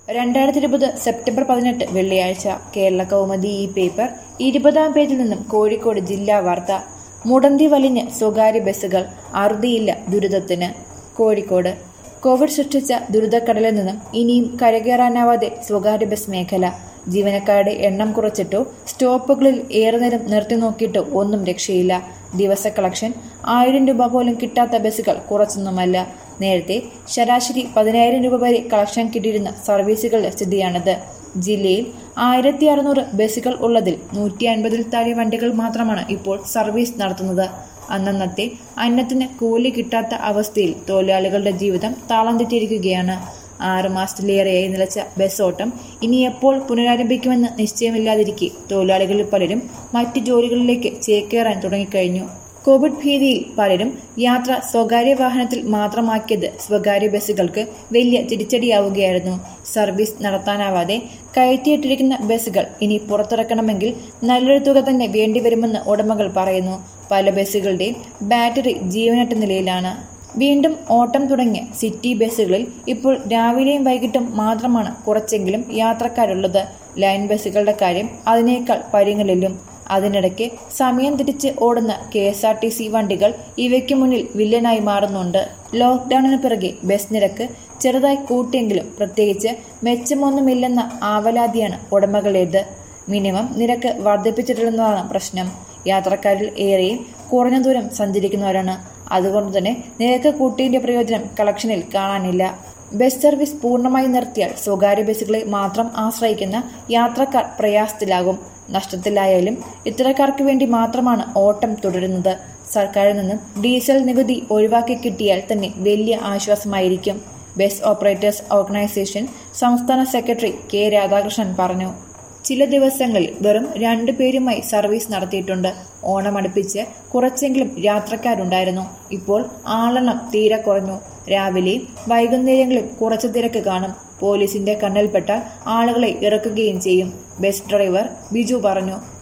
രണ്ടായിരത്തി ഇരുപത് സെപ്റ്റംബർ പതിനെട്ട് വെള്ളിയാഴ്ച കേരള കൗമുദി ഈ പേപ്പർ ഇരുപതാം പേജിൽ നിന്നും കോഴിക്കോട് ജില്ലാ വാർത്ത മുടന്തി വലിഞ്ഞ് സ്വകാര്യ ബസ്സുകൾ അറുതിയില്ല ദുരിതത്തിന് കോഴിക്കോട് കോവിഡ് സൃഷ്ടിച്ച ദുരിതക്കടലിൽ നിന്നും ഇനിയും കരകയറാനാവാതെ സ്വകാര്യ ബസ് മേഖല ജീവനക്കാരുടെ എണ്ണം കുറച്ചിട്ടോ സ്റ്റോപ്പുകളിൽ ഏറെ നേരം നിർത്തി നോക്കിയിട്ടോ ഒന്നും രക്ഷയില്ല ദിവസ കളക്ഷൻ ആയിരം രൂപ പോലും കിട്ടാത്ത ബസ്സുകൾ കുറച്ചൊന്നുമല്ല നേരത്തെ ശരാശരി പതിനായിരം രൂപ വരെ കളക്ഷൻ കിട്ടിയിരുന്ന സർവീസുകളുടെ സ്ഥിതിയാണിത് ജില്ലയിൽ ആയിരത്തി അറുന്നൂറ് ബസ്സുകൾ ഉള്ളതിൽ നൂറ്റി അൻപതിൽ താഴെ വണ്ടികൾ മാത്രമാണ് ഇപ്പോൾ സർവീസ് നടത്തുന്നത് അന്നന്നത്തെ അന്നത്തിന് കൂലി കിട്ടാത്ത അവസ്ഥയിൽ തൊഴിലാളികളുടെ ജീവിതം താളം തെറ്റിയിരിക്കുകയാണ് ആറു മാസത്തിലേറെയായി നിലച്ച ബസ് ഓട്ടം ഇനി എപ്പോൾ പുനരാരംഭിക്കുമെന്ന് നിശ്ചയമില്ലാതിരിക്കെ തൊഴിലാളികളിൽ പലരും മറ്റു ജോലികളിലേക്ക് ചേക്കേറാൻ തുടങ്ങിക്കഴിഞ്ഞു കോവിഡ് ഭീതിയിൽ പലരും യാത്ര സ്വകാര്യ വാഹനത്തിൽ മാത്രമാക്കിയത് സ്വകാര്യ ബസ്സുകൾക്ക് വലിയ തിരിച്ചടിയാവുകയായിരുന്നു സർവീസ് നടത്താനാവാതെ കയറ്റിയിട്ടിരിക്കുന്ന ബസ്സുകൾ ഇനി പുറത്തിറക്കണമെങ്കിൽ നല്ലൊരു തുക തന്നെ വേണ്ടിവരുമെന്ന് ഉടമകൾ പറയുന്നു പല ബസ്സുകളുടെയും ബാറ്ററി ജീവനറ്റ നിലയിലാണ് വീണ്ടും ഓട്ടം തുടങ്ങിയ സിറ്റി ബസ്സുകളിൽ ഇപ്പോൾ രാവിലെയും വൈകിട്ടും മാത്രമാണ് കുറച്ചെങ്കിലും യാത്രക്കാരുള്ളത് ലൈൻ ബസ്സുകളുടെ കാര്യം അതിനേക്കാൾ പരിങ്ങലിലും അതിനിടയ്ക്ക് സമയം തിരിച്ച് ഓടുന്ന K S R T C വണ്ടികൾ ഇവയ്ക്ക് മുന്നിൽ വില്ലനായി മാറുന്നുണ്ട് ലോക്ക്ഡൌണിന് പിറകെ ബസ് നിരക്ക് ചെറുതായി കൂട്ടിയെങ്കിലും പ്രത്യേകിച്ച് മെച്ചമൊന്നുമില്ലെന്ന ആവലാതിയാണ് ഉടമകളുടേത് മിനിമം നിരക്ക് വർദ്ധിപ്പിച്ചിട്ടില്ലെന്നതാണ് പ്രശ്നം യാത്രക്കാരിൽ ഏറെയും കുറഞ്ഞ ദൂരം സഞ്ചരിക്കുന്നവരാണ് അതുകൊണ്ട് തന്നെ നിരക്ക് കൂട്ടിയതിന്റെ പ്രയോജനം കളക്ഷനിൽ കാണാനില്ല ബസ് സർവീസ് പൂർണ്ണമായി നിർത്തിയാൽ സ്വകാര്യ ബസ്സുകളെ മാത്രം ആശ്രയിക്കുന്ന യാത്രക്കാർ പ്രയാസത്തിലാകും നഷ്ടത്തിലായാലും ഇത്തരക്കാർക്ക് വേണ്ടി മാത്രമാണ് ഓട്ടം തുടരുന്നത് സർക്കാരിൽ നിന്നും ഡീസൽ നികുതി ഒഴിവാക്കി കിട്ടിയാൽ തന്നെ വലിയ ആശ്വാസമായിരിക്കും ബസ് ഓപ്പറേറ്റേഴ്സ് ഓർഗനൈസേഷൻ സംസ്ഥാന സെക്രട്ടറി കെ രാധാകൃഷ്ണൻ പറഞ്ഞു ചില ദിവസങ്ങളിൽ വെറും രണ്ടു പേരുമായി സർവീസ് നടത്തിയിട്ടുണ്ട് ഓണമടുപ്പിച്ച് കുറച്ചെങ്കിലും യാത്രക്കാരുണ്ടായിരുന്നു ഇപ്പോൾ ആളെണ്ണം തീരെ കുറഞ്ഞു രാവിലെയും വൈകുന്നേരങ്ങളിൽ കുറച്ച് തിരക്ക് കാണും പോലീസിന്റെ കണ്ണിൽപ്പെട്ട ആളുകളെ ഇറക്കുകയും ചെയ്യും ബസ് ഡ്രൈവർ ബിജു പറഞ്ഞു